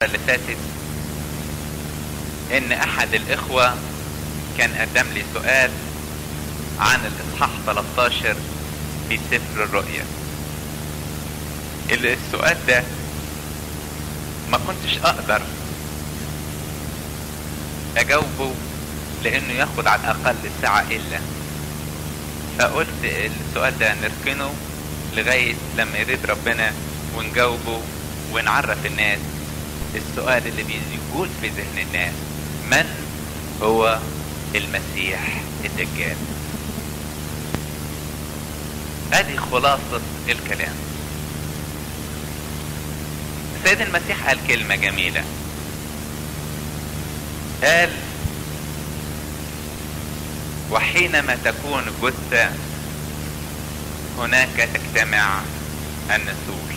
اللي فاتت ان احد الاخوة كان قدم لي سؤال عن الاصحاح 13 في سفر الرؤيا السؤال ده ما كنتش اقدر اجاوبه لانه ياخد على الاقل ساعة الا فقلت السؤال ده نركنه لغاية لما يريد ربنا ونجاوبه ونعرف الناس السؤال اللي بيقول في ذهن الناس من هو المسيح الدجال ادي خلاصة الكلام سيد المسيح قال كلمة جميلة قال وحينما تكون جثة هناك تجتمع النسور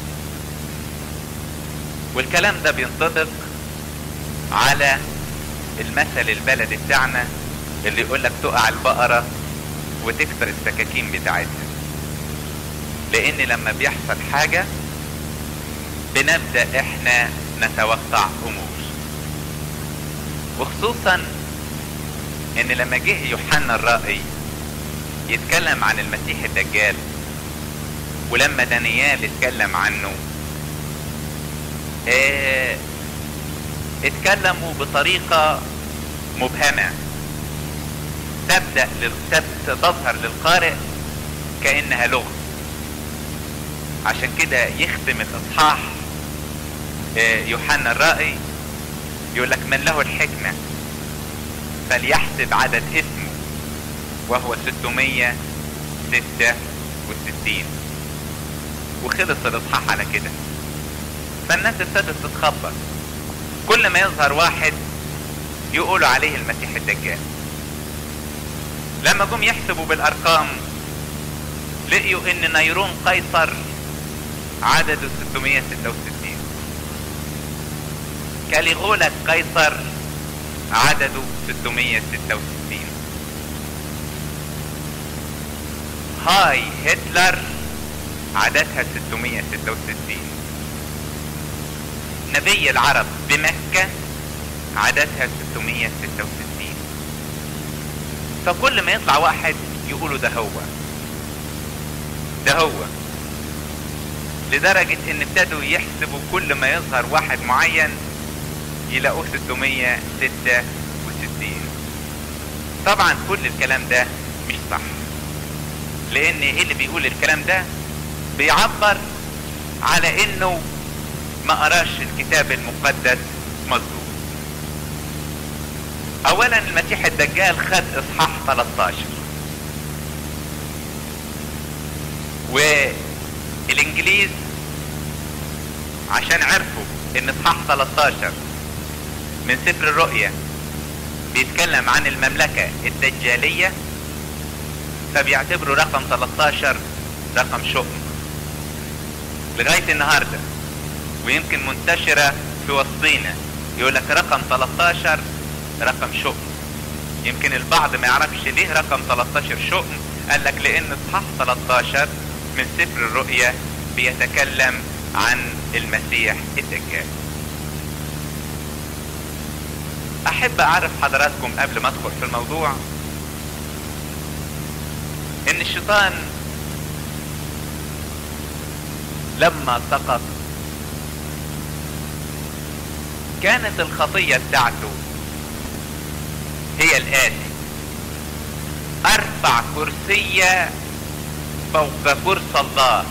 والكلام ده بينطبق على المثل البلدي بتاعنا اللي يقول لك تقع البقرة وتكسر السكاكين بتاعتها لان لما بيحصل حاجة بنبدأ احنا نتوقع امور وخصوصا ان لما جه يوحنا الرائي يتكلم عن المسيح الدجال ولما دانيال اتكلم عنه اه اتكلموا بطريقة مبهمة تبدأ تظهر للقارئ كأنها لغة عشان كده يختم الإصحاح اه يوحنا الرائي يقول لك من له الحكمة فليحسب عدد اسمه وهو 666 وخلص الاصحاح على كده فالناس ابتدت تتخبط كل ما يظهر واحد يقولوا عليه المسيح الدجال لما جم يحسبوا بالارقام لقيوا ان نيرون قيصر عدده 666 كاليغولا قيصر عدده 666 هاي هتلر عددها 666 نبي العرب بمكة عددها 666 فكل ما يطلع واحد يقولوا ده هو ده هو لدرجة ان ابتدوا يحسبوا كل ما يظهر واحد معين يلاقوه 666 طبعا كل الكلام ده مش صح لان ايه اللي بيقول الكلام ده بيعبر على انه ما قراش الكتاب المقدس مظبوط اولا المسيح الدجال خد اصحاح 13 والانجليز عشان عرفوا ان اصحاح 13 من سفر الرؤيا بيتكلم عن المملكة الدجالية فبيعتبروا رقم 13 رقم شؤم لغاية النهاردة ويمكن منتشرة في وسطينا يقول لك رقم 13 رقم شؤم يمكن البعض ما يعرفش ليه رقم 13 شؤم قال لك لان اصحاح 13 من سفر الرؤيا بيتكلم عن المسيح الدجال احب اعرف حضراتكم قبل ما ادخل في الموضوع ان الشيطان لما سقط كانت الخطية بتاعته هي الآتي ارفع كرسية فوق كرسي الله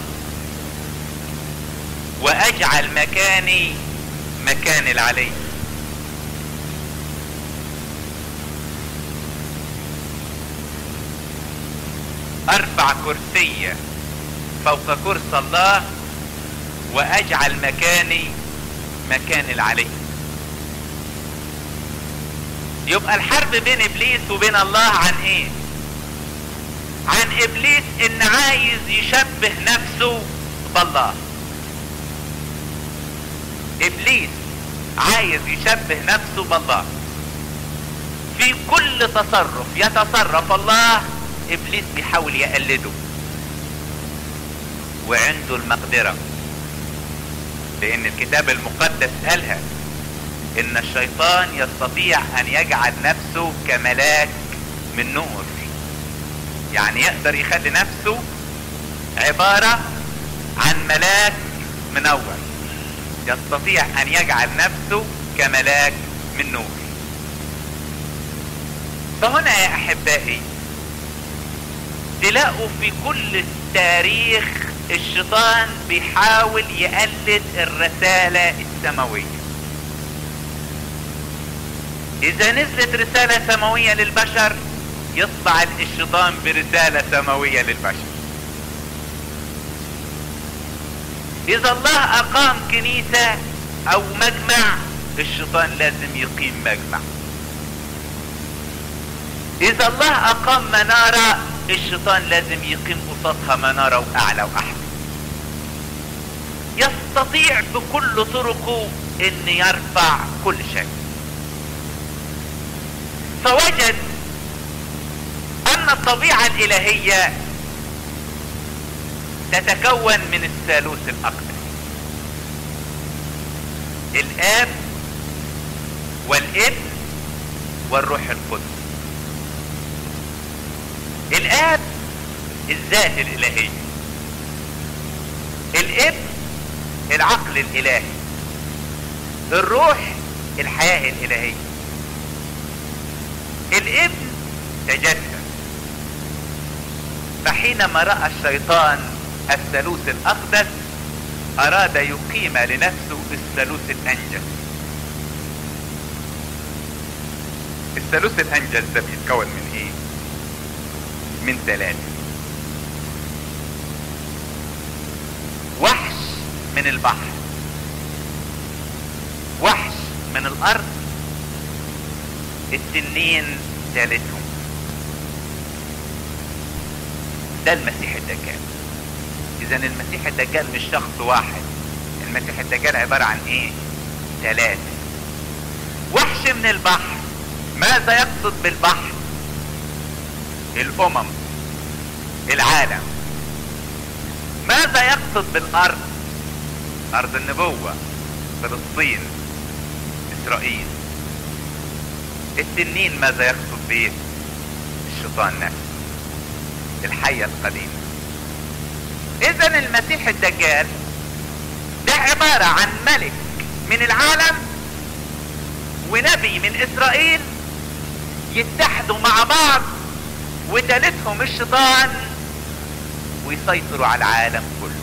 واجعل مكاني مكان العلي ارفع كرسية فوق كرسي الله واجعل مكاني مكان العلي يبقى الحرب بين ابليس وبين الله عن ايه عن ابليس ان عايز يشبه نفسه بالله ابليس عايز يشبه نفسه بالله في كل تصرف يتصرف الله ابليس بيحاول يقلده وعنده المقدرة لان الكتاب المقدس قالها ان الشيطان يستطيع ان يجعل نفسه كملاك من نور يعني يقدر يخلي نفسه عبارة عن ملاك منور يستطيع ان يجعل نفسه كملاك من نور فهنا يا احبائي تلاقوا في كل التاريخ الشيطان بيحاول يقلد الرسالة السماوية اذا نزلت رسالة سماوية للبشر يطلع الشيطان برسالة سماوية للبشر اذا الله اقام كنيسة او مجمع الشيطان لازم يقيم مجمع اذا الله اقام منارة الشيطان لازم يقيم قصادها منارة واعلى واحسن يستطيع بكل طرقه ان يرفع كل شيء فوجد ان الطبيعة الالهية تتكون من الثالوث الاقدس الاب والابن والروح القدس الاب الذات الالهية الابن العقل الالهي الروح الحياة الالهية الابن تجسد فحينما رأى الشيطان الثالوث الاقدس اراد يقيم لنفسه الثالوث الانجل الثالوث الانجل ده بيتكون من ايه من ثلاثة وحش من البحر وحش من الارض التنين ثالثهم ده المسيح الدجال اذا المسيح الدجال مش شخص واحد المسيح الدجال عبارة عن ايه ثلاثة وحش من البحر ماذا يقصد بالبحر الامم العالم ماذا يقصد بالارض ارض النبوة فلسطين اسرائيل التنين ماذا يقصد به الشيطان نفسه الحية القديمة اذا المسيح الدجال ده عبارة عن ملك من العالم ونبي من اسرائيل يتحدوا مع بعض وتالتهم الشيطان ويسيطروا على العالم كله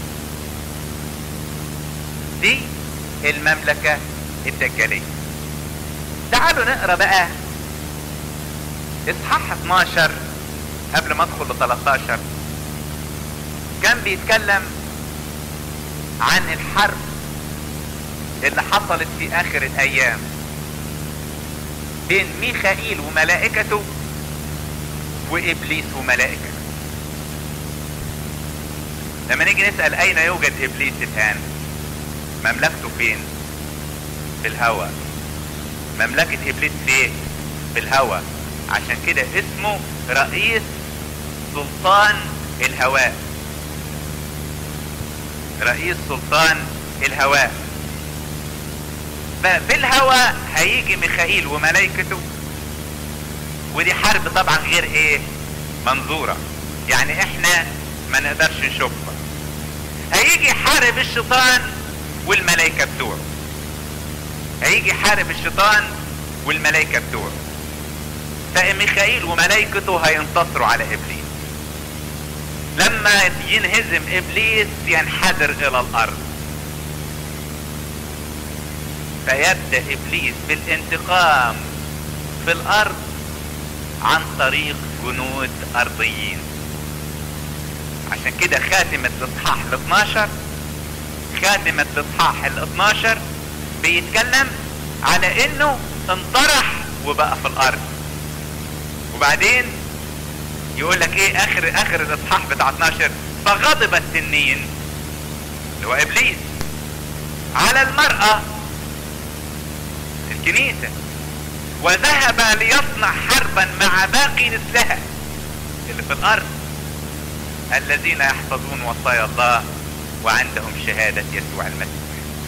دي المملكة الدجالية تعالوا نقرا بقى اصحاح 12 قبل ما ادخل ل 13 كان بيتكلم عن الحرب اللي حصلت في اخر الايام بين ميخائيل وملائكته وابليس وملائكته لما نيجي نسأل اين يوجد ابليس الان مملكته فين في الهواء مملكة ابليس فين في الهواء عشان كده اسمه رئيس سلطان الهواء رئيس سلطان الهواء ففي الهواء هيجي ميخائيل وملائكته ودي حرب طبعا غير ايه منظورة يعني احنا ما نقدرش نشوفها هيجي حارب الشيطان والملائكة بتوعه هيجي حارب الشيطان والملائكة بتوعه فميخائيل وملائكته هينتصروا على ابليس لما ينهزم ابليس ينحدر الى الارض فيبدأ ابليس بالانتقام في الارض عن طريق جنود ارضيين عشان كده خاتمة الاصحاح ال 12 خاتمة الاصحاح ال 12 بيتكلم على انه انطرح وبقى في الارض وبعدين يقول لك ايه اخر اخر الاصحاح بتاع 12 فغضب التنين اللي هو ابليس على المرأة الكنيسة وذهب ليصنع حربا مع باقي نسلها اللي في الارض الذين يحفظون وصايا الله وعندهم شهادة يسوع المسيح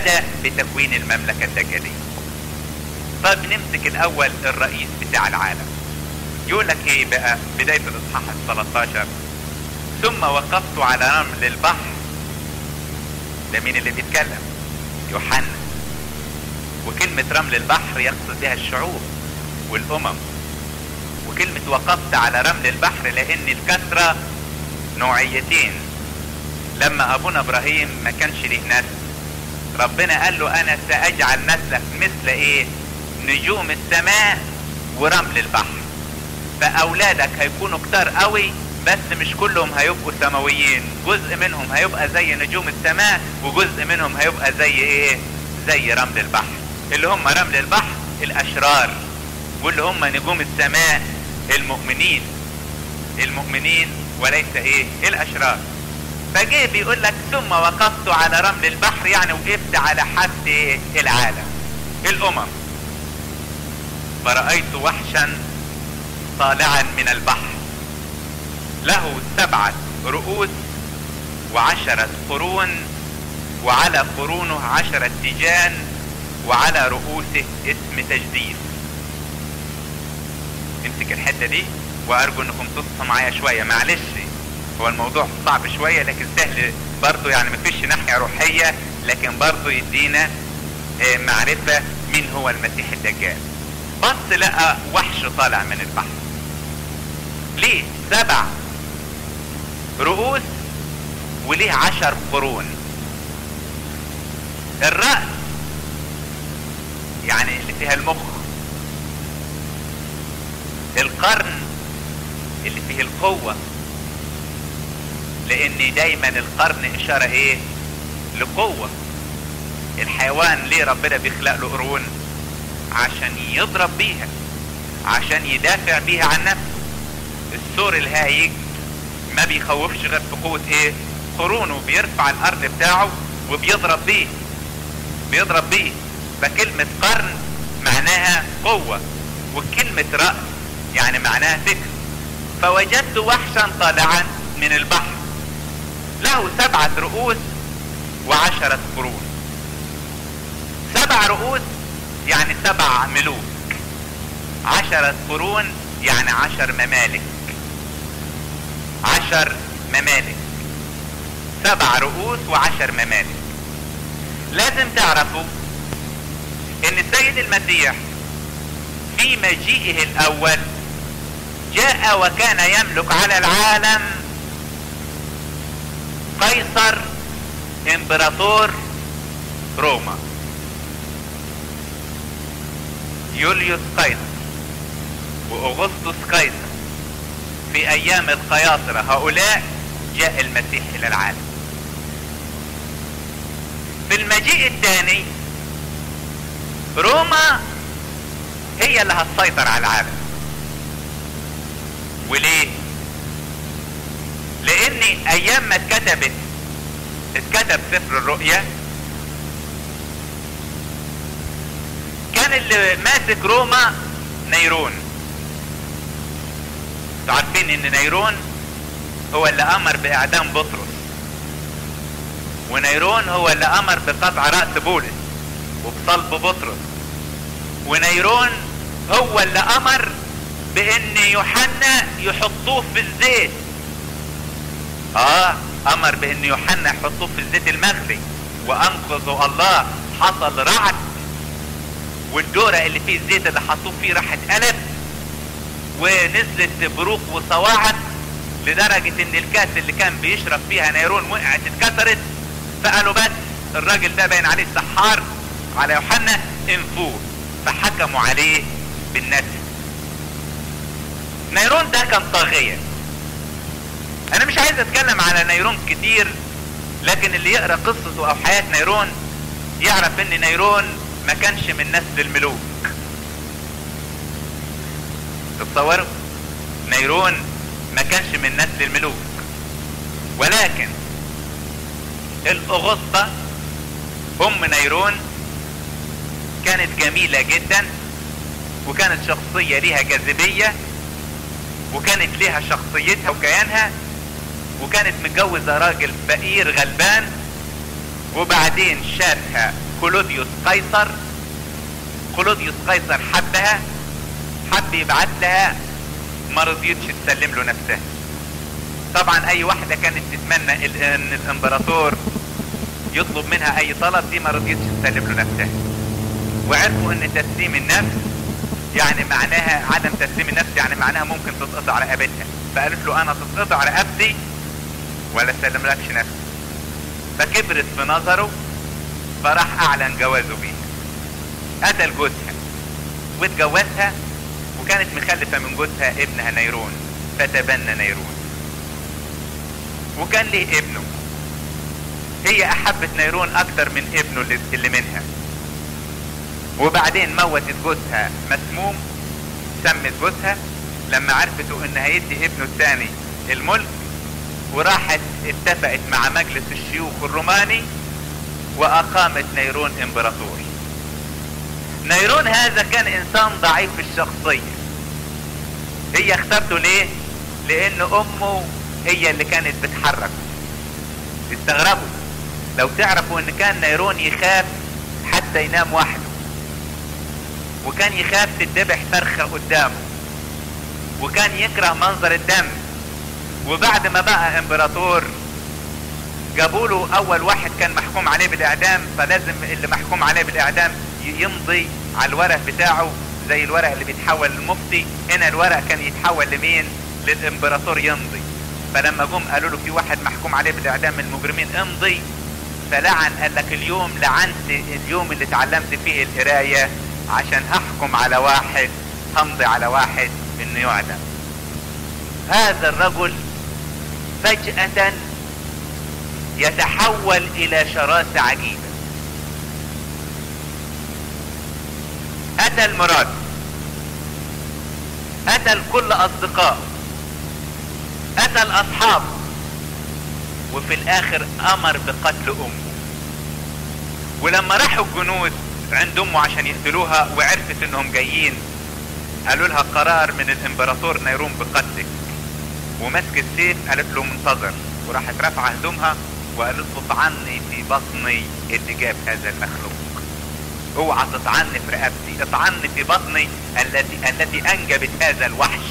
بدأ بتكوين المملكة الدجالية طب نمسك الاول الرئيس بتاع العالم يقول لك ايه بقى بداية الاصحاح ال 13 ثم وقفت على رمل البحر ده مين اللي بيتكلم يوحنا وكلمة رمل البحر يقصد بها الشعوب والامم وكلمة وقفت على رمل البحر لان الكثرة نوعيتين لما ابونا ابراهيم ما كانش ليه نسل ربنا قال له انا ساجعل نسلك مثل ايه نجوم السماء ورمل البحر فاولادك هيكونوا كتار قوي بس مش كلهم هيبقوا سماويين جزء منهم هيبقى زي نجوم السماء وجزء منهم هيبقى زي ايه زي رمل البحر اللي هم رمل البحر الاشرار واللي هم نجوم السماء المؤمنين المؤمنين وليس ايه الاشرار فجه بيقول لك ثم وقفت على رمل البحر يعني وقفت على حد إيه؟ العالم الامم فرأيت وحشا طالعا من البحر له سبعة رؤوس وعشرة قرون وعلى قرونه عشرة تيجان وعلى رؤوسه اسم تجديد امسك الحتة دي وارجو انكم تصحوا معايا شوية معلش هو الموضوع صعب شوية لكن سهل برضو يعني مفيش ناحية روحية لكن برضو يدينا آه، معرفة مين هو المسيح الدجال بص لقى وحش طالع من البحر ليه سبع رؤوس وليه عشر قرون الرأس يعني اللي فيها المخ القرن اللي فيه القوة لان دايما القرن اشارة ايه لقوة الحيوان ليه ربنا بيخلق له قرون عشان يضرب بيها عشان يدافع بيها عن نفسه السور الهايج ما بيخوفش غير بقوة ايه قرونه بيرفع الارض بتاعه وبيضرب بيه بيضرب بيه فكلمة قرن معناها قوة وكلمة رأس يعني معناها فكر فوجدت وحشا طالعا من البحر له سبعة رؤوس وعشرة قرون سبع رؤوس يعني سبع ملوك عشرة قرون يعني عشر ممالك عشر ممالك سبع رؤوس وعشر ممالك لازم تعرفوا ان السيد المسيح في مجيئه الاول جاء وكان يملك على العالم قيصر امبراطور روما يوليوس قيصر واغسطس قيصر في ايام القياصرة هؤلاء جاء المسيح الى العالم في المجيء الثاني روما هي اللي هتسيطر على العالم وليه لان ايام ما اتكتبت اتكتب سفر الرؤيا كان اللي ماسك روما نيرون انتوا عارفين ان نيرون هو اللي امر باعدام بطرس ونيرون هو اللي امر بقطع رأس بولس وبصلب بطرس ونيرون هو اللي امر بان يوحنا يحطوه في الزيت اه امر بان يوحنا يحطوه في الزيت المغلي وانقذوا الله حصل رعد والدورة اللي فيه الزيت اللي حطوه فيه راح اتقلب ونزلت بروق وصواعق لدرجة ان الكاس اللي كان بيشرب فيها نيرون وقعت اتكسرت فقالوا بس الراجل ده باين عليه السحار على يوحنا انفوه فحكموا عليه بالنسل نيرون ده كان طاغية انا مش عايز اتكلم على نيرون كتير لكن اللي يقرأ قصته او حياة نيرون يعرف ان نيرون ما كانش من نسل الملوك تتصوروا نيرون ما كانش من نسل الملوك ولكن الاغسطة ام نيرون كانت جميلة جدا وكانت شخصية ليها جاذبية وكانت ليها شخصيتها وكيانها وكانت متجوزة راجل فقير غلبان وبعدين شافها كلوديوس قيصر كلوديوس قيصر حبها حب يبعت لها ما رضيتش تسلم له نفسها طبعا اي واحدة كانت تتمنى ال- ان الامبراطور يطلب منها اي طلب دي ما رضيتش تسلم له نفسها وعرفوا ان تسليم النفس يعني معناها عدم تسليم النفس يعني معناها ممكن تتقطع رقبتها فقالت له انا تتقطع رقبتي ولا سلم لكش نفسي فكبرت في نظره فراح اعلن جوازه بيها قتل جوزها واتجوزها وكانت مخلفة من جوزها ابنها نيرون فتبنى نيرون وكان ليه ابنه هي احبت نيرون اكتر من ابنه اللي- اللي منها وبعدين موتت جوزها مسموم سمت جوزها لما عرفته ان هيدي ابنه الثاني الملك وراحت اتفقت مع مجلس الشيوخ الروماني واقامت نيرون امبراطور نيرون هذا كان انسان ضعيف الشخصية هي اخترته ليه لان امه هي اللي كانت بتحركه تستغربوا لو تعرفوا ان كان نيرون يخاف حتى ينام وحده وكان يخاف تدبح فرخة قدامه وكان يكره منظر الدم وبعد ما بقى امبراطور جابوا له اول واحد كان محكوم عليه بالاعدام فلازم اللي محكوم عليه بالاعدام ي- يمضي على الورق بتاعه زي الورق اللي بيتحول للمفتي هنا الورق كان يتحول لمين للامبراطور يمضي فلما جم قالوا له في واحد محكوم عليه بالاعدام من المجرمين امضي فلعن قال لك اليوم لعنت اليوم اللي اتعلمت فيه القرايه عشان احكم على واحد همضي على واحد انه يعدم هذا الرجل فجأة يتحول الى شراسة عجيبة قتل مراد قتل كل اصدقائه قتل اصحابه وفي الاخر امر بقتل امه ولما راحوا الجنود عند امه عشان يقتلوها وعرفت انهم جايين قالوا لها قرار من الامبراطور نيرون بقتلك ومسك السيف قالت له منتظر وراحت رافعه هدومها وقالت له اطعني في بطني اللي جاب هذا المخلوق اوعى تطعني في رقبتي اطعني في بطني التي التي انجبت هذا الوحش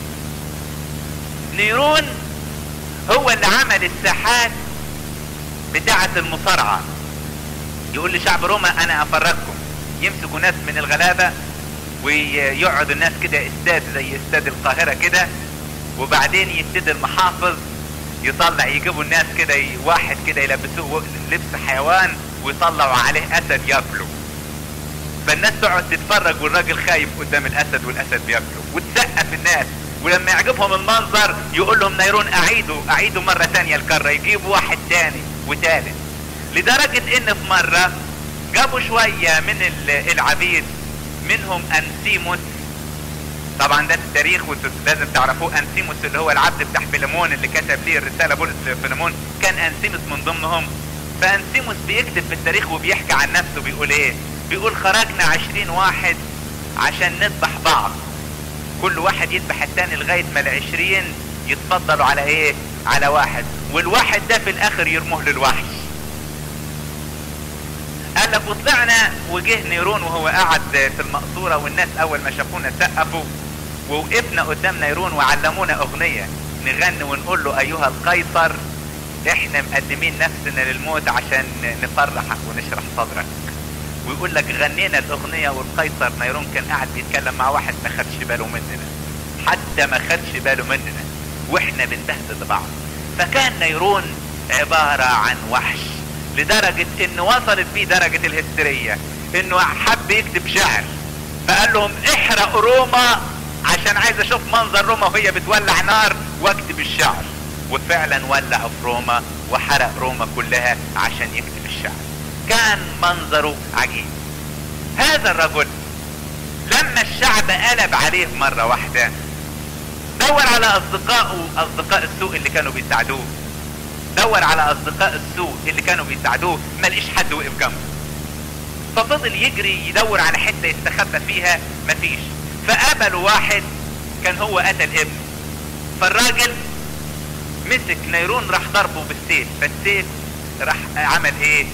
نيرون هو اللي عمل الساحات بتاعة المصارعة يقول لشعب روما انا افرجكم يمسكوا ناس من الغلابة ويقعدوا الناس كده استاد زي استاد القاهرة كده وبعدين يبتدي المحافظ يطلع يجيبوا الناس كده ي- واحد كده يلبسوه لبس حيوان ويطلعوا عليه اسد ياكله فالناس تقعد تتفرج والراجل خايف قدام الاسد والاسد بياكله وتسقف الناس ولما يعجبهم المنظر يقول لهم نيرون اعيدوا اعيدوا مرة تانية الكرة يجيبوا واحد تاني وتالت لدرجة ان في مرة جابوا شوية من ال- العبيد منهم انسيموس طبعا ده في التاريخ وانتوا لازم تعرفوه انسيموس اللي هو العبد بتاع فيلمون اللي كتب ليه الرساله بولس لفيلمون كان انسيموس من ضمنهم فانسيموس بيكتب في التاريخ وبيحكي عن نفسه بيقول ايه بيقول خرجنا عشرين واحد عشان نذبح بعض كل واحد يذبح التاني لغايه ما العشرين يتفضلوا على ايه على واحد والواحد ده في الاخر يرموه للوحش قال لك وطلعنا وجه نيرون وهو قاعد في المقصورة والناس اول ما شافونا سقفوا ووقفنا قدام نيرون وعلمونا اغنية نغني ونقول له ايها القيصر احنا مقدمين نفسنا للموت عشان نفرحك ونشرح صدرك ويقول لك غنينا الاغنية والقيصر نيرون كان قاعد بيتكلم مع واحد ما خدش باله مننا حتى ما خدش باله مننا واحنا بنبهدل بعض فكان نيرون عبارة عن وحش لدرجة ان وصلت بيه درجة الهستيرية انه حب يكتب شعر فقال لهم احرق روما عشان عايز اشوف منظر روما وهي بتولع نار واكتب الشعر وفعلا ولع في روما وحرق روما كلها عشان يكتب الشعر كان منظره عجيب هذا الرجل لما الشعب قلب عليه مرة واحدة دور على اصدقائه اصدقاء السوء اللي كانوا بيساعدوه دور على اصدقاء السوء اللي كانوا بيساعدوه ما لقيش حد وقف جنبه ففضل يجري يدور على حته يستخبى فيها مفيش فقابلوا واحد كان هو قتل ابنه فالراجل مسك نيرون راح ضربه بالسيف فالسيف راح عمل ايه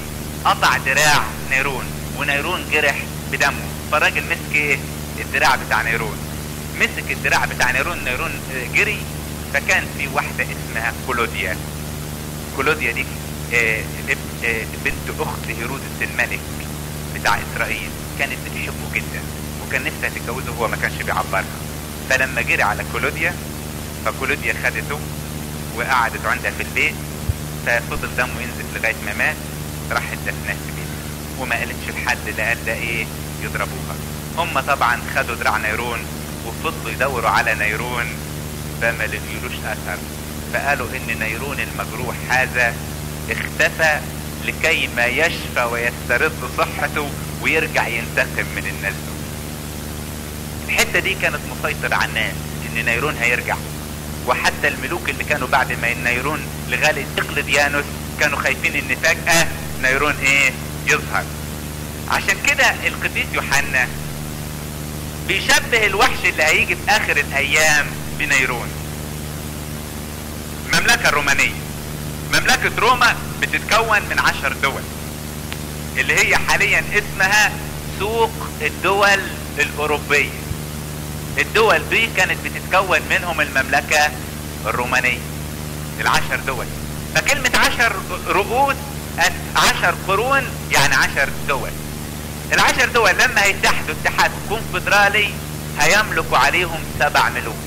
قطع دراع نيرون ونيرون جرح بدمه فالراجل مسك ايه الدراع بتاع نيرون مسك الدراع بتاع نيرون نيرون آه، جري فكان في واحدة اسمها كولوديا كولوديا دي آه، اب- آه، بنت اخت هيرودس الملك بتاع اسرائيل كانت بتحبه جدا وكان نفسها تتجوزه وهو ما كانش بيعبرها فلما جري على كولوديا فكولوديا خدته وقعدت عندها في البيت ففضل دمه ينزف لغايه ما مات راحت دفناه في بيتها وما قالتش لحد لا قال ده ايه يضربوها هم طبعا خدوا دراع نيرون وفضلوا يدوروا على نيرون فما لقيولوش اثر فقالوا ان نيرون المجروح هذا اختفى لكي ما يشفى ويسترد صحته ويرجع ينتقم من الناس دول الحته دي كانت مسيطرة على الناس ان نيرون هيرجع وحتى الملوك اللي كانوا بعد ما نيرون لغاية ديانوس كانوا خايفين ان فجأة نيرون ايه يظهر عشان كده القديس يوحنا بيشبه الوحش اللي هيجي في اخر الايام بنيرون المملكة الرومانية مملكة روما بتتكون من عشر دول اللي هي حاليا اسمها سوق الدول الاوروبية الدول دي كانت بتتكون منهم المملكة الرومانية العشر دول فكلمة عشر رؤوس عشر قرون يعني عشر دول العشر دول لما هيتحدوا اتحاد كونفدرالي هيملكوا عليهم سبع ملوك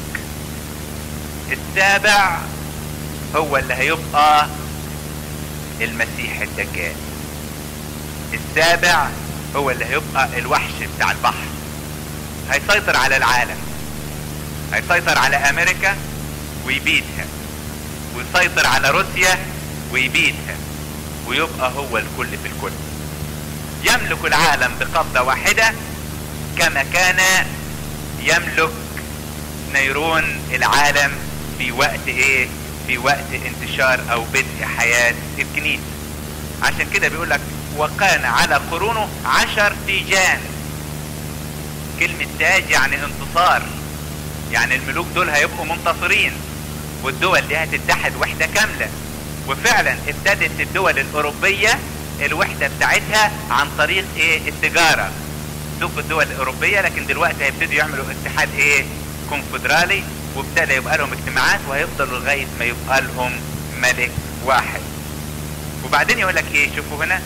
السابع هو اللي هيبقى المسيح الدجال السابع هو اللي هيبقى الوحش بتاع البحر هيسيطر على العالم هيسيطر على امريكا ويبيدها ويسيطر على روسيا ويبيدها ويبقى هو الكل في الكل يملك العالم بقبضة واحدة كما كان يملك نيرون العالم في وقت ايه في وقت انتشار او بدء حياة الكنيسة عشان كده بيقول لك وكان على قرونه عشر تيجان كلمة تاج يعني انتصار يعني الملوك دول هيبقوا منتصرين والدول دي هتتحد وحدة كاملة وفعلا ابتدت الدول الاوروبية الوحدة بتاعتها عن طريق ايه التجارة سوق الدول الاوروبية لكن دلوقتي هيبتدوا يعملوا اتحاد ايه كونفدرالي وابتدى يبقى لهم اجتماعات وهيفضلوا لغاية ما يبقى لهم ملك واحد وبعدين يقول لك ايه شوفوا هنا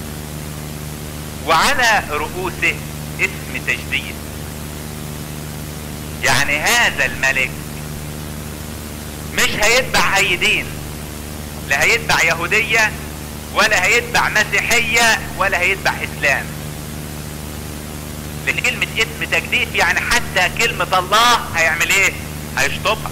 وعلى رؤوسه اسم تجديد يعني هذا الملك مش هيتبع اي دين لا هيتبع يهودية ولا هيتبع مسيحية ولا هيتبع اسلام لان كلمة اسم تجديد يعني حتى كلمة الله هيعمل ايه هيشطبها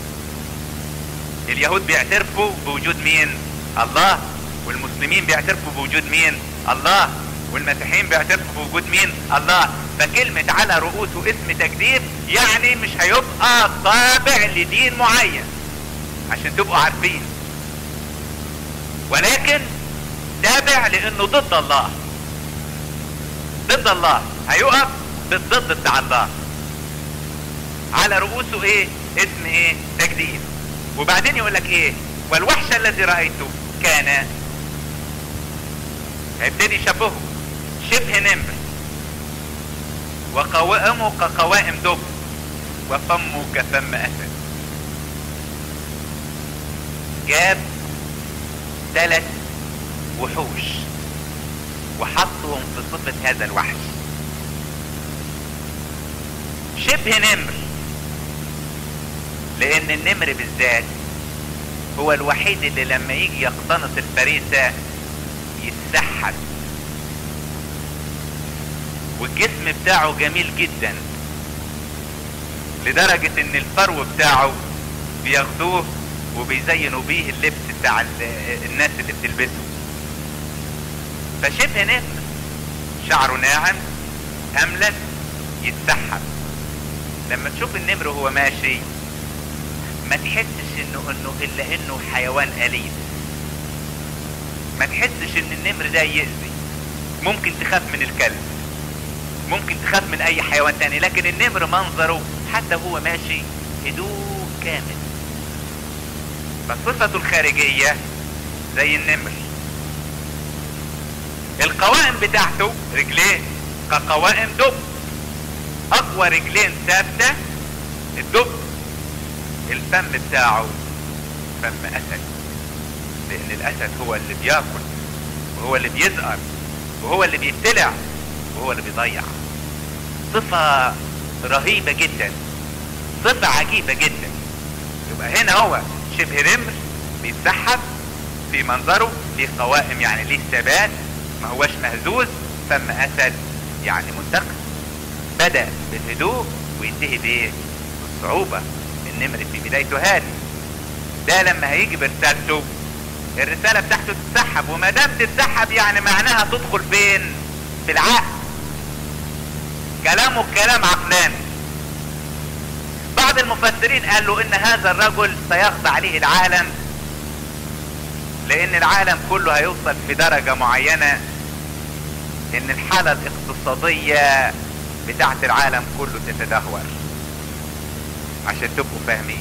اليهود بيعترفوا بوجود مين الله والمسلمين بيعترفوا بوجود مين الله والمسيحيين بيعترفوا بوجود مين الله فكلمة على رؤوسه اسم تجديد يعني مش هيبقى طابع لدين معين عشان تبقوا عارفين ولكن تابع لانه ضد الله ضد الله هيقف بالضد بتاع الله على رؤوسه ايه اسم ايه تجديد وبعدين يقول لك ايه والوحش الذي رأيته كان هيبتدي يشبهه شبه نمر وقوائمه كقوائم دب وفمه كفم اسد جاب ثلاث وحوش وحطهم في صفة هذا الوحش شبه نمر لان النمر بالذات هو الوحيد اللي لما يجي يقتنص الفريسة يتسحب والجسم بتاعه جميل جدا لدرجة ان الفرو بتاعه بياخدوه وبيزينوا بيه اللبس بتاع الناس اللي بتلبسه فشبه نمر شعره ناعم املس يتسحب لما تشوف النمر وهو ماشي ما تحسش انه انه الا انه حيوان اليف ما تحسش ان النمر ده يأذي ممكن تخاف من الكلب ممكن تخاف من اي حيوان تاني لكن النمر منظره حتى هو ماشي هدوء كامل فصفته الخارجية زي النمر القوائم بتاعته رجلين كقوائم دب اقوى رجلين ثابتة الدب الفم بتاعه فم اسد لان الاسد هو اللي بياكل وهو اللي بيزقر وهو اللي بيبتلع وهو اللي بيضيع صفة رهيبة جدا صفة عجيبة جدا يبقى هنا هو شبه نمر بيتسحب في منظره ليه قوائم يعني ليه ثبات ما هوش مهزوز فم اسد يعني منتقم بدأ بالهدوء وينتهي بايه بالصعوبة النمر في بدايته هادي ده لما هيجي برسالته الرسالة بتاعته تتسحب وما دام تتسحب يعني معناها تدخل فين في العقل كلامه كلام عقلاني بعض المفسرين قالوا ان هذا الرجل سيخضع له العالم لان العالم كله هيوصل في درجة معينة ان الحالة الاقتصادية بتاعت العالم كله تتدهور عشان تبقوا فاهمين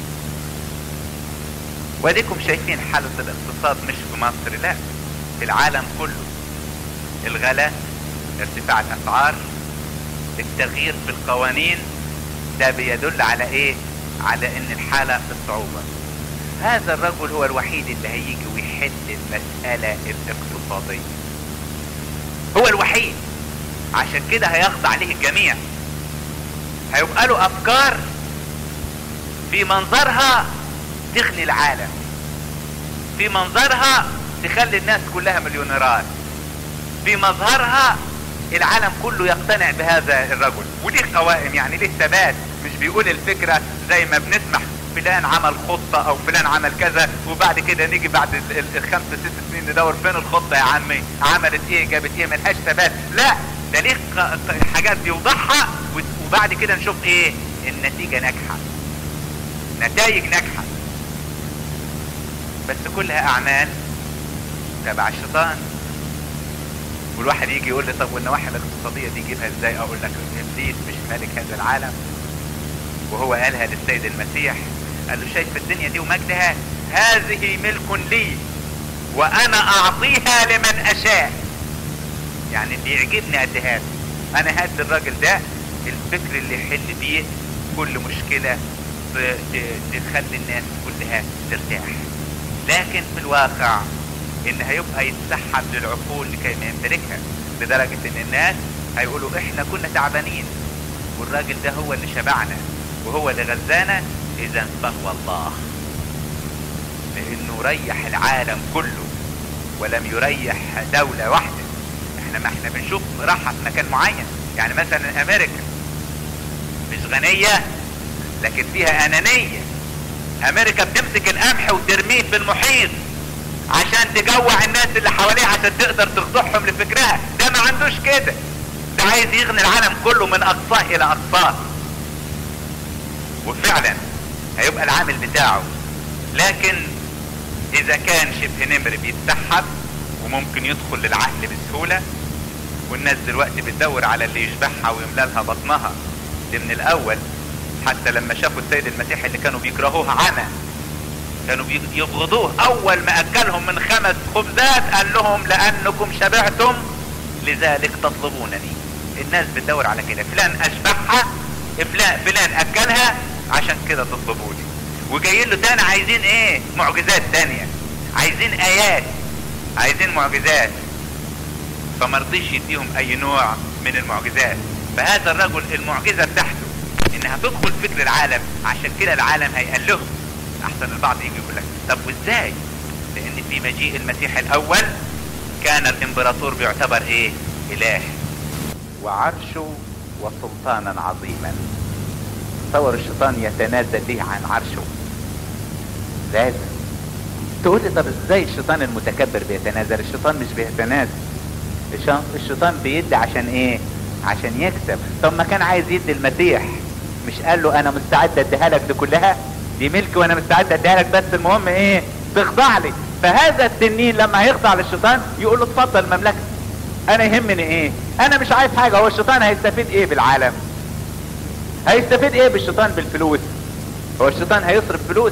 واديكم شايفين حالة الاقتصاد مش في مصر لا في العالم كله الغلاء ارتفاع الاسعار التغيير في القوانين ده بيدل على ايه على ان الحالة في الصعوبة هذا الرجل هو الوحيد اللي هيجي ويحل المسألة الاقتصادية هو الوحيد عشان كده هيخضع عليه الجميع هيبقى له افكار في منظرها تغني العالم في منظرها تخلي الناس كلها مليونيرات في مظهرها العالم كله يقتنع بهذا الرجل وليه قوائم يعني ليه ثبات مش بيقول الفكرة زي ما بنسمح فلان عمل خطة او فلان عمل كذا وبعد كده نيجي بعد ال- ال- الخمس ست سنين ندور فين الخطة يا عمي عملت ايه جابت ايه ملهاش ثبات لا ده ليه ق- ق- حاجات بيوضحها و- وبعد كده نشوف ايه النتيجة ناجحة نتائج ناجحة بس كلها اعمال تبع الشيطان والواحد يجي يقول لي طب والنواحي الاقتصادية دي يجيبها ازاي اقول لك ابليس مش مالك هذا العالم وهو قالها للسيد المسيح قال له شايف الدنيا دي ومجدها هذه ملك لي وانا اعطيها لمن اشاء يعني اللي يعجبني اديها له. انا هات الراجل ده الفكر اللي يحل بيه كل مشكلة ت- ت- تخلي الناس كلها ترتاح لكن في الواقع ان هيبقى يتسحب للعقول لكي ما يمتلكها لدرجة ان الناس هيقولوا احنا كنا تعبانين والراجل ده هو اللي شبعنا وهو اللي غذانا اذا فهو الله لانه ريح العالم كله ولم يريح دولة واحدة احنا ما احنا بنشوف راحة في مكان معين يعني مثلا امريكا مش غنية لكن فيها انانية امريكا بتمسك القمح وترميه في المحيط عشان تجوع الناس اللي حواليه عشان تقدر تخضعهم لفكرها ده ما عندوش كده ده عايز يغني العالم كله من اقصاه الى اقصاه وفعلا هيبقى العامل بتاعه لكن اذا كان شبه نمر بيتسحب وممكن يدخل للعقل بسهولة والناس دلوقتي بتدور على اللي يشبعها ويملى لها بطنها دي من الاول حتى لما شافوا السيد المسيح اللي كانوا بيكرهوه عمى كانوا بي- يبغضوه اول ما اكلهم من خمس خبزات قال لهم لانكم شبعتم لذلك تطلبونني الناس بتدور على كده فلان اشبعها فلان فلان اكلها عشان كده تطلبوني وجايين له تاني عايزين ايه معجزات تانية عايزين ايات عايزين معجزات فمرضيش يديهم اي نوع من المعجزات فهذا الرجل المعجزة بتاعته انها تدخل فكر العالم عشان كده العالم هيقلهم احسن البعض يجي يقول لك طب وازاي لان في مجيء المسيح الاول كان الامبراطور بيعتبر ايه اله وعرشه وسلطانا عظيما تصور الشيطان يتنازل ليه عن عرشه لازم تقول لي طب ازاي الشيطان المتكبر بيتنازل الشيطان مش بيتنازل الش- الشيطان بيدي عشان ايه عشان يكسب طب ما كان عايز يدي المسيح مش قال له انا مستعد اديها لك دي كلها دي ملك وانا مستعد اديها لك بس المهم ايه تخضع لي فهذا التنين لما هيخضع للشيطان يقول له اتفضل مملكتي انا يهمني ايه انا مش عايز حاجه هو الشيطان هيستفيد ايه بالعالم هيستفيد ايه بالشيطان بالفلوس هو الشيطان هيصرف فلوس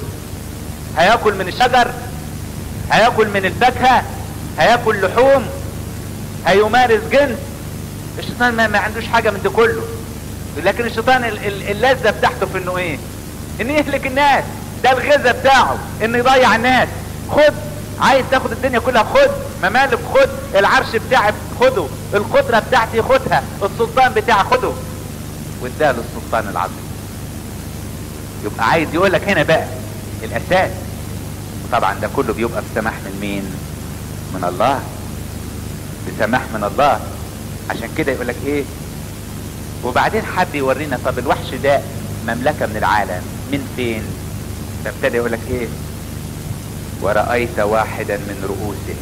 هياكل من الشجر هياكل من الفاكهه هياكل لحوم هيمارس جنس الشيطان ما, ما عندوش حاجة من ده كله لكن الشيطان ال- ال- اللذة بتاعته في انه ايه انه يهلك الناس ده الغذاء بتاعه انه يضيع الناس خد عايز تاخد الدنيا كلها خد ممالك خد العرش بتاعي خده القدرة بتاعتي خدها السلطان بتاعي خده واداله السلطان العظيم يبقى عايز يقول لك هنا بقى الاساس طبعا ده كله بيبقى بسماح من مين من الله بسماح من الله عشان كده يقول لك ايه وبعدين حب يورينا طب الوحش ده مملكة من العالم من فين فابتدى يقول لك ايه ورأيت واحدا من رؤوسه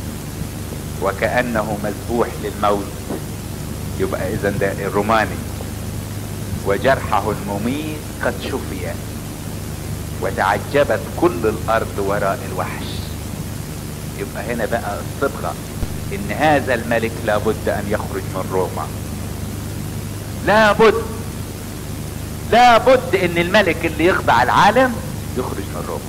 وكأنه مذبوح للموت يبقى اذا ده الروماني وجرحه المميت قد شفي وتعجبت كل الارض وراء الوحش يبقى هنا بقى الصبغة ان هذا الملك لابد ان يخرج من روما لابد لابد ان الملك اللي يخضع العالم يخرج من روما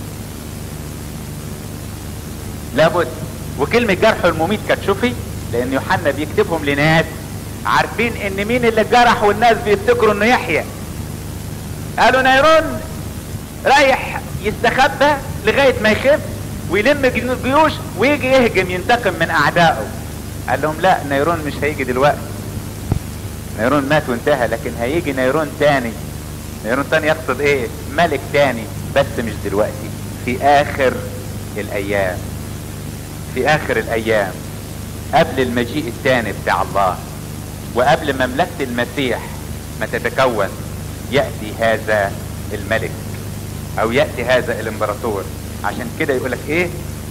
لابد وكلمة جرح المميت كتشوفي لان يوحنا بيكتبهم لناس عارفين ان مين اللي جرح والناس بيفتكروا انه يحيى قالوا نيرون رايح يستخبى لغاية ما يخف ويلم جنو- جيوش ويجي يهجم ينتقم من اعدائه قال لهم لا نيرون مش هيجي دلوقتي نيرون مات وانتهى لكن هيجي نيرون تاني نيرون تاني يقصد ايه ملك تاني بس مش دلوقتي في اخر الايام في اخر الايام قبل المجيء الثاني بتاع الله وقبل مملكة المسيح ما تتكون يأتي هذا الملك او يأتي هذا الامبراطور عشان كده يقولك ايه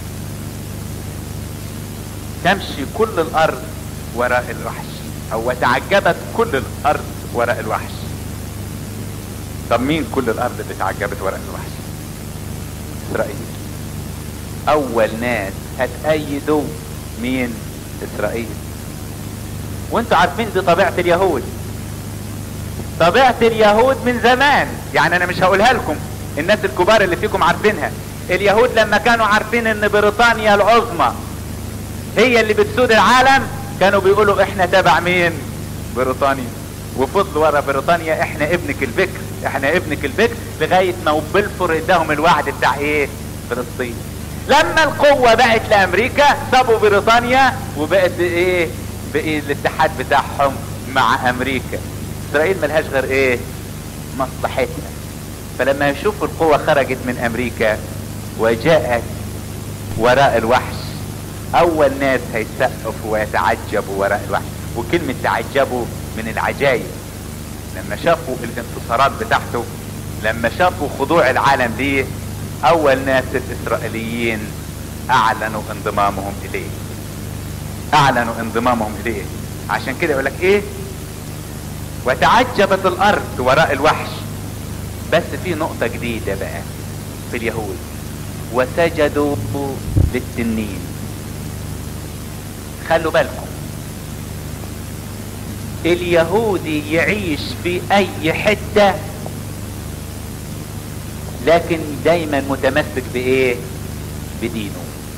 تمشي كل الارض وراء الوحش او وتعجبت كل الارض وراء الوحش طب مين كل الارض اللي تعجبت وراء الوحش اسرائيل اول ناس هتأيدوا مين اسرائيل وانتوا عارفين دي طبيعة اليهود طبيعة اليهود من زمان يعني انا مش هقولها لكم الناس الكبار اللي فيكم عارفينها اليهود لما كانوا عارفين ان بريطانيا العظمى هي اللي بتسود العالم كانوا بيقولوا احنا تبع مين بريطانيا وفضلوا ورا بريطانيا احنا ابنك البكر احنا ابنك البكر لغاية ما بلفور اداهم الوعد بتاع ايه فلسطين لما القوة بقت لامريكا سابوا بريطانيا وبقت ايه بقي الاتحاد بتاعهم مع امريكا اسرائيل ملهاش غير ايه مصلحتها فلما يشوفوا القوة خرجت من امريكا وجاءت وراء الوحش اول ناس هيسقفوا ويتعجبوا وراء الوحش وكلمة تعجبوا من العجائب لما شافوا الانتصارات بتاعته لما شافوا خضوع العالم ليه اول ناس الاسرائيليين اعلنوا انضمامهم اليه اعلنوا انضمامهم اليه عشان كده يقول لك ايه وتعجبت الارض وراء الوحش بس في نقطة جديدة بقى في اليهود وسجدوا للتنين خلوا بالكم اليهودي يعيش في اي حتة لكن دايما متمسك بايه بدينه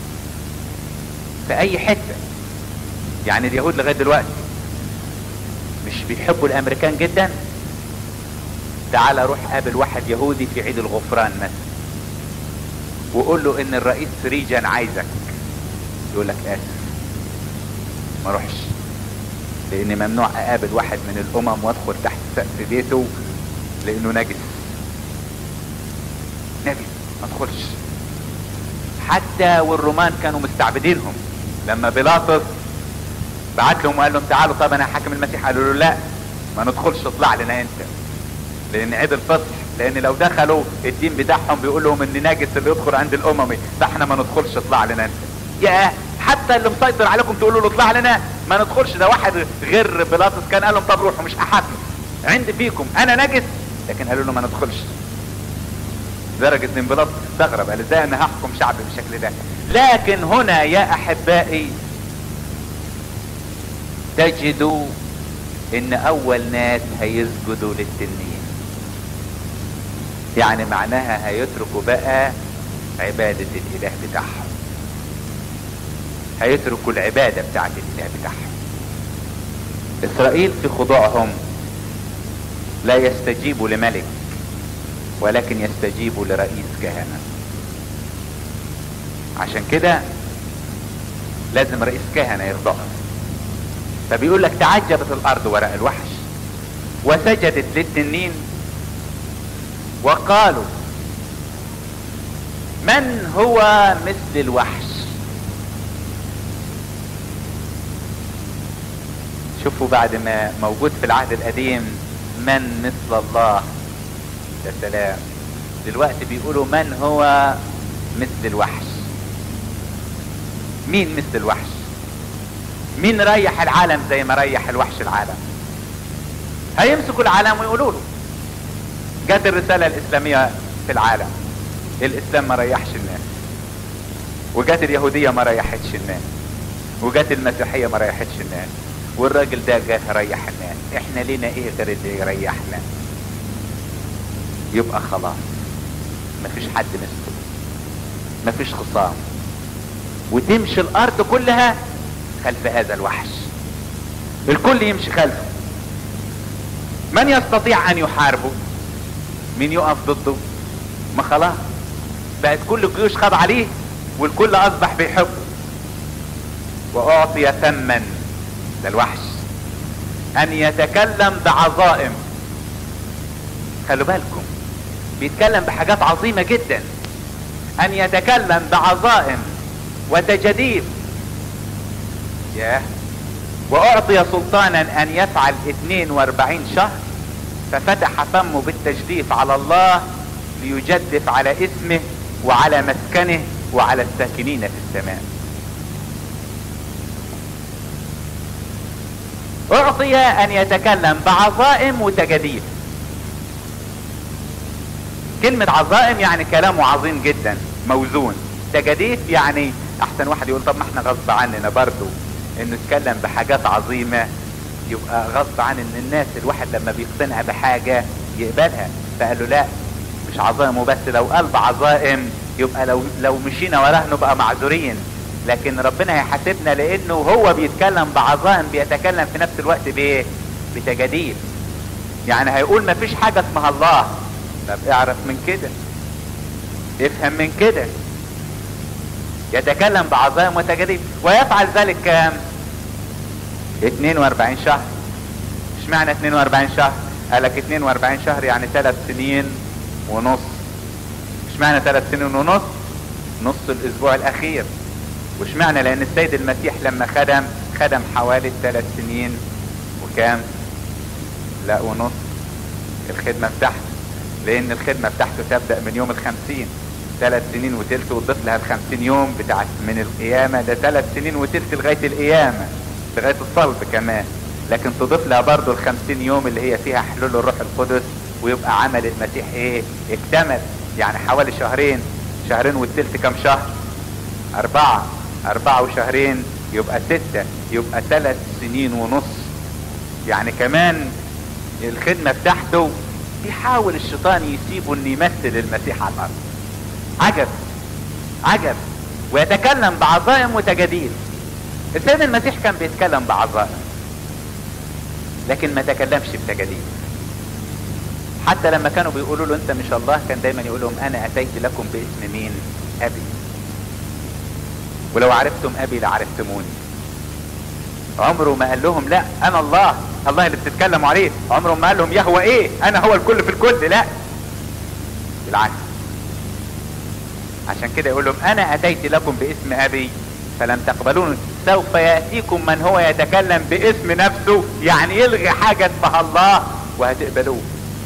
في اي حتة يعني اليهود لغاية دلوقتي مش بيحبوا الامريكان جدا تعال روح قابل واحد يهودي في عيد الغفران مثلا وقول له ان الرئيس ريجان عايزك يقول لك اسف ما اروحش لان ممنوع اقابل واحد من الامم وادخل تحت سقف بيته لانه نجس نجس ما ادخلش حتى والرومان كانوا مستعبدينهم لما بيلاطس بعت لهم وقال لهم تعالوا طب انا حاكم المسيح قالوا له لا ما ندخلش اطلع لنا انت لان عيد الفصح لان لو دخلوا الدين بتاعهم بيقول لهم ان ناجس اللي يدخل عند الاممي فاحنا ما ندخلش اطلع لنا انت يا حتى اللي مسيطر عليكم تقولوا له اطلع لنا ما ندخلش ده واحد غير بيلاطس كان قال لهم طب روحوا مش احاكم عندي فيكم انا نجس لكن قالوا له ما ندخلش درجة ان بيلاطس استغرب قال ازاي انا هحكم شعبي بالشكل ده لكن هنا يا احبائي تجدوا ان اول ناس هيسجدوا للتنين يعني معناها هيتركوا بقى عبادة الاله بتاعهم هيتركوا العبادة بتاعت الاله بتاعهم اسرائيل في خضوعهم لا يستجيب لملك ولكن يستجيب لرئيس كهنة عشان كده لازم رئيس كهنة يرضاها فبيقول لك تعجبت الارض وراء الوحش وسجدت للتنين وقالوا من هو مثل الوحش شوفوا بعد ما موجود في العهد القديم من مثل الله يا سلام دلوقتي بيقولوا من هو مثل الوحش مين مثل الوحش مين ريح العالم زي ما ريح الوحش العالم هيمسكوا العالم ويقولوا له جت الرسالة الإسلامية في العالم الإسلام ما ريحش الناس وجت اليهودية ما ريحتش الناس وجت المسيحية ما ريحتش الناس والراجل ده جه ريح الناس احنا لينا ايه غير اللي يريحنا يبقى خلاص مفيش حد مثله مفيش خصام وتمشي الارض كلها خلف هذا الوحش الكل يمشي خلفه من يستطيع ان يحاربه مين يقف ضده ما خلاص بقت كل الجيوش خاض عليه والكل اصبح بيحبه واعطي ثمن للوحش ان يتكلم بعظائم خلوا بالكم بيتكلم بحاجات عظيمة جدا ان يتكلم بعظائم وتجديد ياه واعطي سلطانا ان يفعل 42 شهر ففتح فمه بالتجديف على الله ليجدف على اسمه وعلى مسكنه وعلى الساكنين في السماء اعطي ان يتكلم بعظائم وتجديد كلمة عظائم يعني كلامه عظيم جدا موزون تجديد يعني احسن واحد يقول طب ما احنا غصب عننا برضو انه يتكلم بحاجات عظيمة يبقى غصب عن ان الناس الواحد لما بيقتنع بحاجة يقبلها فقال له لا مش عظائم وبس لو قال بعظائم يبقى لو لو مشينا وراه نبقى معذورين لكن ربنا هيحاسبنا لانه هو بيتكلم بعظائم بيتكلم في نفس الوقت بايه بتجديد يعني هيقول ما فيش حاجة اسمها الله طب اعرف من كده افهم من كده يتكلم بعظائم وتجديد ويفعل ذلك كام 42 شهر اشمعنى 42 شهر قال لك 42 شهر يعني 3 سنين ونص اشمعنى 3 سنين ونص نص الاسبوع الاخير واشمعنى لان السيد المسيح لما خدم خدم حوالي 3 سنين وكام لا ونص الخدمة بتاعته لان الخدمة بتاعته تبدأ من يوم الخمسين ثلاث سنين وتلت وتضيف لها الخمسين يوم بتاعت من القيامة ده ثلاث سنين وتلت لغاية القيامة لغاية الصلب كمان لكن تضيف لها برضو الخمسين يوم اللي هي فيها حلول الروح القدس ويبقى عمل المسيح ايه اكتمل يعني حوالي شهرين شهرين والتلت كم شهر اربعة اربعة وشهرين يبقى ستة يبقى ثلاث سنين ونص يعني كمان الخدمة بتاعته بيحاول الشيطان يسيبه ان يمثل المسيح على الارض عجب عجب ويتكلم بعظائم وتجاديد السيد المسيح كان بيتكلم بعظائم لكن ما تكلمش بتجاديد حتى لما كانوا بيقولوا له انت مش الله كان دايما يقول لهم انا اتيت لكم باسم مين ابي ولو عرفتم ابي لعرفتموني عمره ما قال لهم لا انا الله الله اللي بتتكلموا عليه عمره ما قال لهم يهوى ايه انا هو الكل في الكل لا بالعكس عشان كده يقول لهم انا اتيت لكم باسم ابي فلم تقبلون سوف ياتيكم من هو يتكلم باسم نفسه يعني يلغي حاجه اسمها الله وهتقبلوه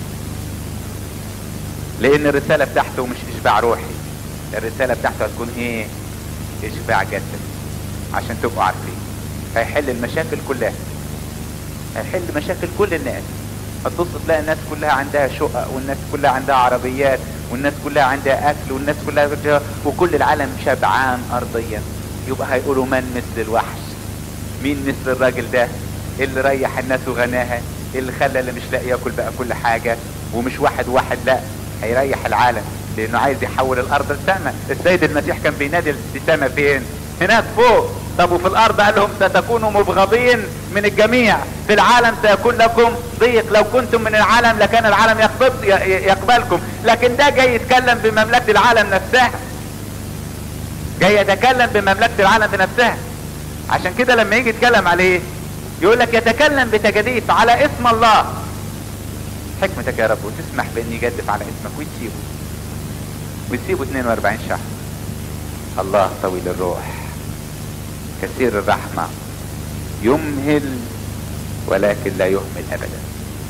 لان الرساله بتاعته مش اشباع روحي الرساله بتاعته هتكون ايه اشباع جسدي عشان تبقوا عارفين هيحل المشاكل كلها هيحل مشاكل كل الناس هتبص تلاقي الناس كلها عندها شقق والناس كلها عندها عربيات والناس كلها عندها اكل والناس كلها بتجا وكل العالم شبعان ارضيا يبقى هيقولوا من مثل الوحش مين مثل الراجل ده اللي ريح الناس وغناها اللي خلى اللي مش لاقي ياكل بقى كل حاجة ومش واحد واحد لا هيريح العالم لانه عايز يحول الارض لسما السيد المسيح كان بينادي السما فين هناك فوق طب وفي الارض قال لهم ستكونوا مبغضين من الجميع في العالم سيكون لكم ضيق لو كنتم من العالم لكان العالم يقبض يقبلكم لكن ده جاي يتكلم بمملكة العالم نفسها جاي يتكلم بمملكة العالم بنفسها عشان كده لما يجي يتكلم عليه يقول لك يتكلم بتجديف على اسم الله حكمتك يا رب وتسمح بان يجدف على اسمك وتسيبه وتسيبه 42 شهر الله طويل الروح كثير الرحمة يمهل ولكن لا يهمل ابدا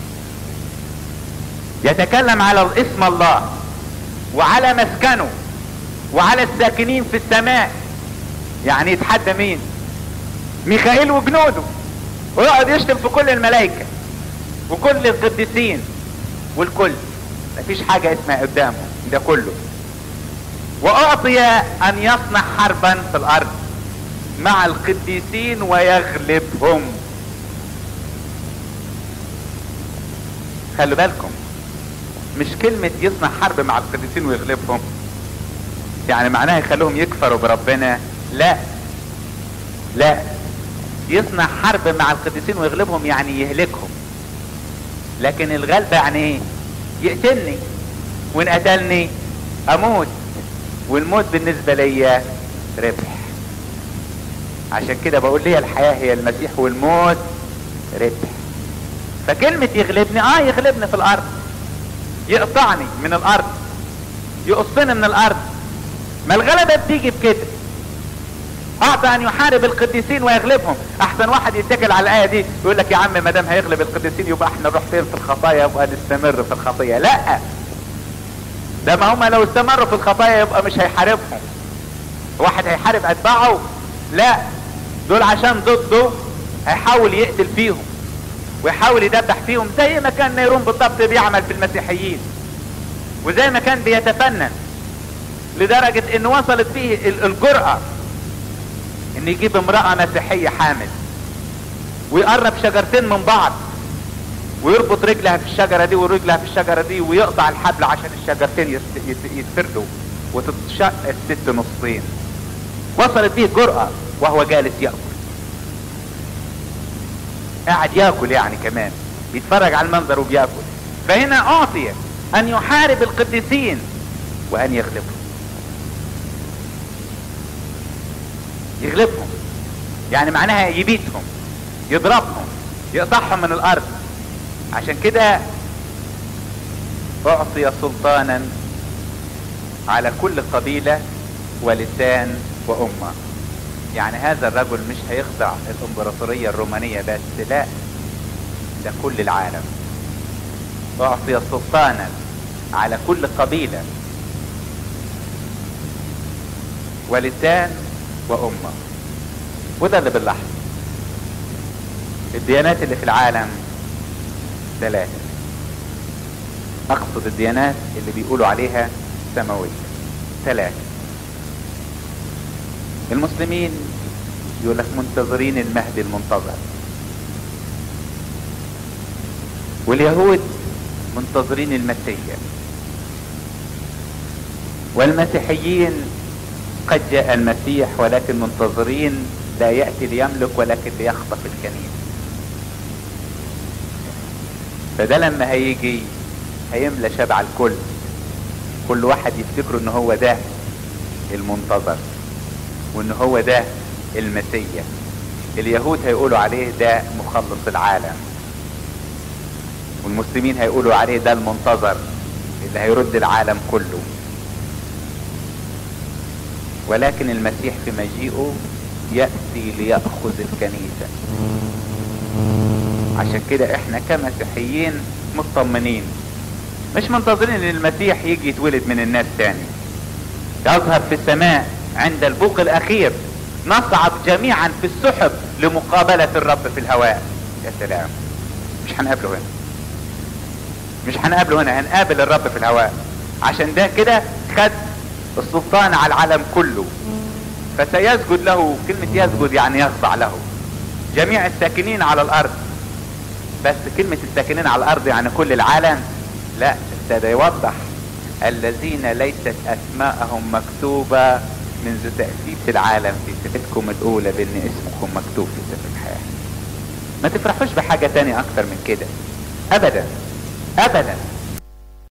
يتكلم على اسم الله وعلى مسكنه وعلى الساكنين في السماء يعني يتحدى مين ميخائيل وجنوده ويقعد يشتم في كل الملائكة وكل القديسين والكل مفيش حاجة اسمها قدامه ده كله واعطي ان يصنع حربا في الارض مع القديسين ويغلبهم خلوا بالكم مش كلمة يصنع حرب مع القديسين ويغلبهم يعني معناها يخلوهم يكفروا بربنا لا لا يصنع حرب مع القديسين ويغلبهم يعني يهلكهم لكن الغلبة يعني ايه يقتلني وان قتلني اموت والموت بالنسبة ليا ربح عشان كده بقول لي الحياة هي المسيح والموت ربح فكلمة يغلبني اه يغلبني في الارض يقطعني من الارض يقصني من الارض ما الغلبة بتيجي بكده اعطى ان يحارب القديسين ويغلبهم احسن واحد يتكل على الايه دي يقول لك يا عم ما دام هيغلب القديسين يبقى احنا نروح فين في الخطايا يبقى نستمر في الخطيه لا ده ما هم لو استمروا في الخطايا يبقى مش هيحاربهم واحد هيحارب اتباعه لا دول عشان ضده هيحاول يقتل فيهم ويحاول يدبح فيهم زي ما كان نيرون بالضبط بيعمل في المسيحيين وزي ما كان بيتفنن لدرجة ان وصلت فيه الجرأة ان يجيب امرأة مسيحية حامل ويقرب شجرتين من بعض ويربط رجلها في الشجرة دي ورجلها في الشجرة دي ويقطع الحبل عشان الشجرتين يتفردوا وتتشق الست نصين وصلت به جرأة وهو جالس يأكل قاعد ياكل يعني كمان بيتفرج على المنظر وبياكل فهنا اعطي ان يحارب القديسين وان يغلبهم يغلبهم يعني معناها يبيتهم يضربهم يقطعهم من الارض عشان كده اعطي سلطانا على كل قبيلة ولسان وامة يعني هذا الرجل مش هيخضع الامبراطورية الرومانية بس لا ده كل العالم اعطي سلطانا على كل قبيلة ولسان وامة وده اللي بنلاحظه الديانات اللي في العالم ثلاثة اقصد الديانات اللي بيقولوا عليها سماوية ثلاثة المسلمين يقول لك منتظرين المهدي المنتظر واليهود منتظرين المسيح والمسيحيين قد جاء المسيح ولكن منتظرين لا يأتي ليملك ولكن ليخطف الكنيسة فده لما هيجي هيملى شبع الكل كل واحد يفتكر ان هو ده المنتظر وان هو ده المسيح اليهود هيقولوا عليه ده مخلص العالم والمسلمين هيقولوا عليه ده المنتظر اللي هيرد العالم كله ولكن المسيح في مجيئه يأتي ليأخذ الكنيسة عشان كده احنا كمسيحيين مطمنين مش منتظرين ان المسيح يجي يتولد من الناس تاني يظهر في السماء عند البوق الاخير نصعد جميعا في السحب لمقابلة الرب في الهواء يا سلام مش هنقابله هنا مش هنقابله هنا هنقابل الرب في الهواء عشان ده كده خد السلطان على العالم كله فسيسجد له كلمة يسجد يعني يخضع له جميع الساكنين على الارض بس كلمة الساكنين على الارض يعني كل العالم لا ابتدى يوضح الذين ليست اسماءهم مكتوبة منذ تأسيس العالم في سيرتكم الأولى بأن اسمكم مكتوب في سفر الحياة ما تفرحوش بحاجة تانية أكتر من كده أبدا أبدا